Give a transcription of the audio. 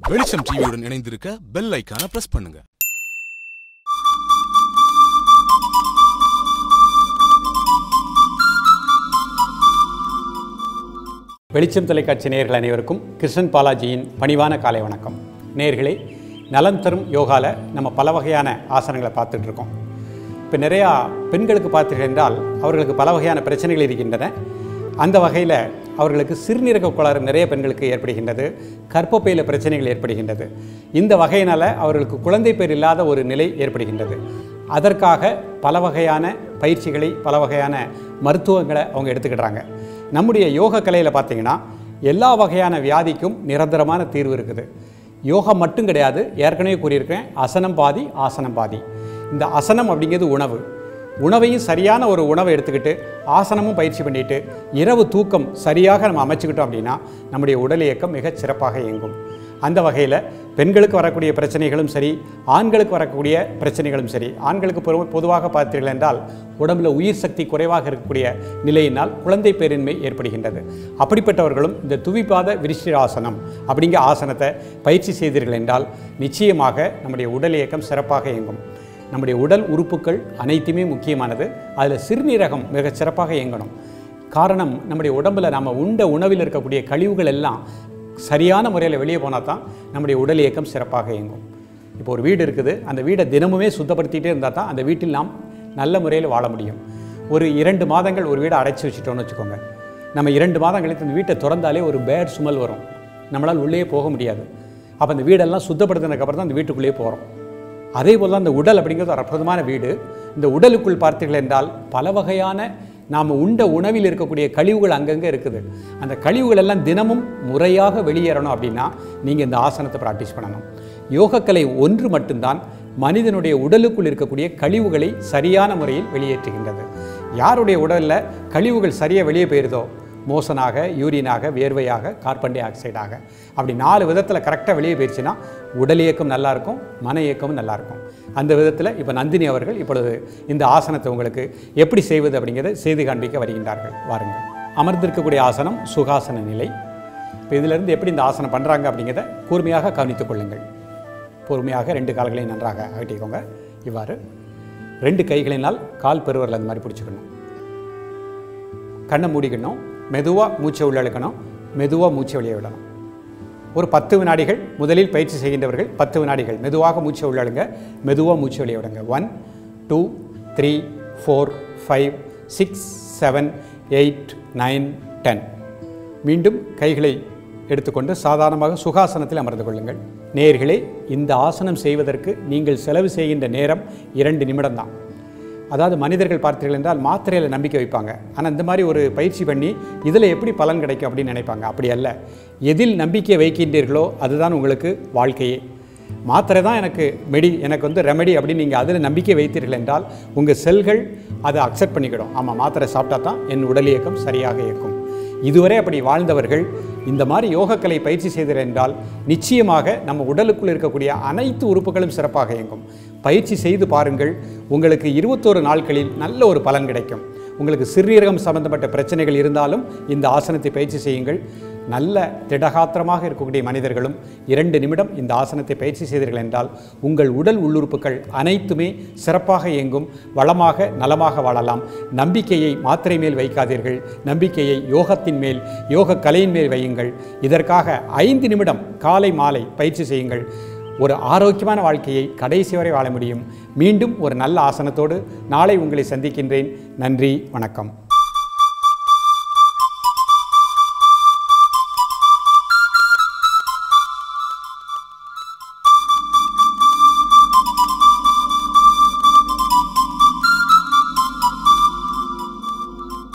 வெளிச்சம் டிவியுடன் இணைந்திருக்க பெல் ஐக்கான பிரஸ் பண்ணுங்க வெளிச்சம் தொலைக்காட்சி நேயர்கள் அனைவருக்கும் கிருஷ்ணன் பாலாஜியின் பணிவான காலை வணக்கம் நேயர்களே நலம் தரும் யோகால நம்ம பல வகையான ஆசனங்களை பார்த்துட்டு இருக்கோம் இப்போ நிறையா பெண்களுக்கு பார்த்தீர்கள் என்றால் அவர்களுக்கு பல வகையான பிரச்சனைகள் இருக்கின்றன அந்த வகையில் அவர்களுக்கு சிறுநீரக கோளாறு நிறைய பெண்களுக்கு ஏற்படுகின்றது கர்ப்பப்பையில் பிரச்சனைகள் ஏற்படுகின்றது இந்த வகையினால் அவர்களுக்கு குழந்தை பேர் இல்லாத ஒரு நிலை ஏற்படுகின்றது அதற்காக பல வகையான பயிற்சிகளை பல வகையான மருத்துவங்களை அவங்க எடுத்துக்கிட்டாங்க நம்முடைய யோக கலையில் பார்த்தீங்கன்னா எல்லா வகையான வியாதிக்கும் நிரந்தரமான தீர்வு இருக்குது யோகா மட்டும் கிடையாது ஏற்கனவே கூறியிருக்கேன் அசனம் பாதி ஆசனம் பாதி இந்த அசனம் அப்படிங்கிறது உணவு உணவையும் சரியான ஒரு உணவை எடுத்துக்கிட்டு ஆசனமும் பயிற்சி பண்ணிட்டு இரவு தூக்கம் சரியாக நம்ம அமைச்சுக்கிட்டோம் அப்படின்னா நம்முடைய உடல் இயக்கம் மிகச் சிறப்பாக இயங்கும் அந்த வகையில் பெண்களுக்கு வரக்கூடிய பிரச்சனைகளும் சரி ஆண்களுக்கு வரக்கூடிய பிரச்சனைகளும் சரி ஆண்களுக்கு பொது- பொதுவாக பார்த்தீர்கள் என்றால் உடம்புல உயிர் சக்தி குறைவாக இருக்கக்கூடிய நிலையினால் குழந்தை பேரின்மை ஏற்படுகின்றது அப்படிப்பட்டவர்களும் இந்த துவிபாத விருஷ்டிராசனம் அப்படிங்கிற ஆசனத்தை பயிற்சி செய்தீர்கள் என்றால் நிச்சயமாக நம்முடைய உடல் இயக்கம் சிறப்பாக இயங்கும் நம்முடைய உடல் உறுப்புகள் அனைத்துமே முக்கியமானது அதில் சிறுநீரகம் மிகச் சிறப்பாக இயங்கணும் காரணம் நம்முடைய உடம்புல நம்ம உண்ட உணவில் இருக்கக்கூடிய கழிவுகள் எல்லாம் சரியான முறையில் வெளியே போனால் தான் நம்முடைய உடல் இயக்கம் சிறப்பாக இயங்கும் இப்போ ஒரு வீடு இருக்குது அந்த வீடை தினமுமே சுத்தப்படுத்திட்டே இருந்தால் தான் அந்த வீட்டில் நாம் நல்ல முறையில் வாழ முடியும் ஒரு இரண்டு மாதங்கள் ஒரு வீடை அடைச்சி வச்சுட்டோம்னு வச்சுக்கோங்க நம்ம இரண்டு மாதம் கழித்து அந்த வீட்டை திறந்தாலே ஒரு பேட் சுமல் வரும் நம்மளால் உள்ளே போக முடியாது அப்போ அந்த வீடெல்லாம் சுத்தப்படுத்தினதுக்கப்புறம் தான் அந்த வீட்டுக்குள்ளேயே போகிறோம் அதே போல் தான் இந்த உடல் அப்படிங்கிறது ஒரு அற்புதமான வீடு இந்த உடலுக்குள் பார்த்தீர்கள் என்றால் பல வகையான நாம் உண்ட உணவில் இருக்கக்கூடிய கழிவுகள் அங்கங்கே இருக்குது அந்த கழிவுகள் எல்லாம் தினமும் முறையாக வெளியேறணும் அப்படின்னா நீங்கள் இந்த ஆசனத்தை ப்ராக்டிஸ் பண்ணணும் யோகக்கலை ஒன்று மட்டும்தான் மனிதனுடைய உடலுக்குள் இருக்கக்கூடிய கழிவுகளை சரியான முறையில் வெளியேற்றுகின்றது யாருடைய உடலில் கழிவுகள் சரியாக வெளியே போயிருதோ மோசனாக யூரினாக வேர்வையாக கார்பன் டை ஆக்சைடாக அப்படி நாலு விதத்தில் கரெக்டாக வெளியே போயிடுச்சுன்னா உடல் இயக்கம் நல்லா இருக்கும் மன இயக்கமும் நல்லா இருக்கும் அந்த விதத்தில் இப்போ நந்தினி அவர்கள் இப்பொழுது இந்த ஆசனத்தை உங்களுக்கு எப்படி செய்வது அப்படிங்கிறத செய்து காண்பிக்க வருகின்றார்கள் வாருங்கள் அமர்ந்திருக்கக்கூடிய ஆசனம் சுகாசன நிலை இப்போ இதிலிருந்து எப்படி இந்த ஆசனம் பண்ணுறாங்க அப்படிங்கிறத கூர்மையாக கவனித்துக் கொள்ளுங்கள் பொறுமையாக ரெண்டு கால்களையும் நன்றாக அகட்டிக்கோங்க இவ்வாறு ரெண்டு கைகளினால் கால் பெருவரில் அந்த மாதிரி பிடிச்சிக்கணும் கண்ணை மூடிக்கணும் மெதுவாக மூச்சை உள்ள இழுக்கணும் மெதுவாக மூச்சை வெளியே விடணும் ஒரு பத்து வினாடிகள் முதலில் பயிற்சி செய்கின்றவர்கள் பத்து வினாடிகள் மெதுவாக மூச்சை உள்ளழுங்க மெதுவாக மூச்சை வெளியே விடுங்க one two three four five six seven eight nine ten மீண்டும் கைகளை எடுத்துக்கொண்டு சாதாரணமாக சுகாசனத்தில் அமர்ந்து கொள்ளுங்கள் நேயர்களே இந்த ஆசனம் செய்வதற்கு நீங்கள் செலவு செய்கின்ற நேரம் இரண்டு நிமிடம்தான் அதாவது மனிதர்கள் பார்த்தீர்கள் என்றால் மாத்திரையில் நம்பிக்கை வைப்பாங்க ஆனால் இந்த மாதிரி ஒரு பயிற்சி பண்ணி இதில் எப்படி பலன் கிடைக்கும் அப்படின்னு நினைப்பாங்க அப்படி அல்ல எதில் நம்பிக்கை வைக்கின்றீர்களோ அதுதான் உங்களுக்கு வாழ்க்கையே மாத்திரை தான் எனக்கு மெடி எனக்கு வந்து ரெமெடி அப்படின்னு நீங்கள் அதில் நம்பிக்கை வைத்தீர்கள் என்றால் உங்கள் செல்கள் அதை அக்செப்ட் பண்ணிக்கிடும் ஆமாம் மாத்திரை சாப்பிட்டா தான் என் உடல் இயக்கம் சரியாக இயக்கும் இதுவரை அப்படி வாழ்ந்தவர்கள் இந்த மாதிரி யோகக்கலை பயிற்சி செய்தீர்கள் என்றால் நிச்சயமாக நம்ம உடலுக்குள் இருக்கக்கூடிய அனைத்து உறுப்புகளும் சிறப்பாக இயங்கும் பயிற்சி செய்து பாருங்கள் உங்களுக்கு இருபத்தோரு நாட்களில் நல்ல ஒரு பலன் கிடைக்கும் உங்களுக்கு சிறுநீரகம் சம்பந்தப்பட்ட பிரச்சனைகள் இருந்தாலும் இந்த ஆசனத்தை பயிற்சி செய்யுங்கள் நல்ல திடகாத்திரமாக இருக்கக்கூடிய மனிதர்களும் இரண்டு நிமிடம் இந்த ஆசனத்தை பயிற்சி செய்தீர்கள் என்றால் உங்கள் உடல் உள்ளுறுப்புகள் அனைத்துமே சிறப்பாக இயங்கும் வளமாக நலமாக வாழலாம் நம்பிக்கையை மாத்திரை மேல் வைக்காதீர்கள் நம்பிக்கையை யோகத்தின் மேல் யோக கலையின் மேல் வையுங்கள் இதற்காக ஐந்து நிமிடம் காலை மாலை பயிற்சி செய்யுங்கள் ஒரு ஆரோக்கியமான வாழ்க்கையை கடைசி வரை வாழ முடியும் மீண்டும் ஒரு நல்ல ஆசனத்தோடு நாளை உங்களை சந்திக்கின்றேன் நன்றி வணக்கம்